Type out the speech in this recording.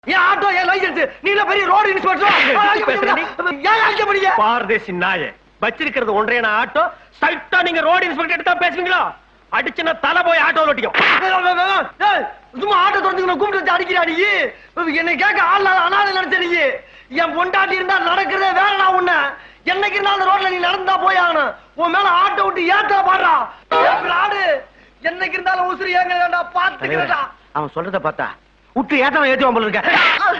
என் auto என் licence நீ என்ன பெரிய ரோடு இன்ஸ்பெக்டர் பேசுற நீ? ஏன் அழிக்க முடிய பாரதேசி நாயே வச்சிருக்கிறது ஒன்றைய ஆட்டோ ஸ்ட்ரைட்டா நீங்க ரோடு இன்ஸ்பெக்டர் எடுத்தா பேசுவீங்களா அடிச்சுன்னா தலை போய் ஆட்டோ ஓட்டிக்கும் ஏய், சும்மா ஆட்டோ தொடர்ந்து கூப்பிட்டு வச்சு அடிக்கிறா நீ என்னை கேட்க ஆள் அனாதை நினைச்ச நீ என் பொண்டாட்டி இருந்தா நடக்கிறதே வேற நான் உன்ன என்னைக்கு இருந்தா அந்த ரோட்ல நீ நடந்தா போய் ஆகணும் உன் மேல ஆட்டோ விட்டு ஏத்தா பாடுறா ஆடு என்னைக்கு இருந்தாலும் உசுறு ஏங்க வேண்டாம் பாத்துக்கிறா அவன் சொல்றத பார்த்தா விட்டு ஏத்தவன் ஏத்துவான் போல இருக்க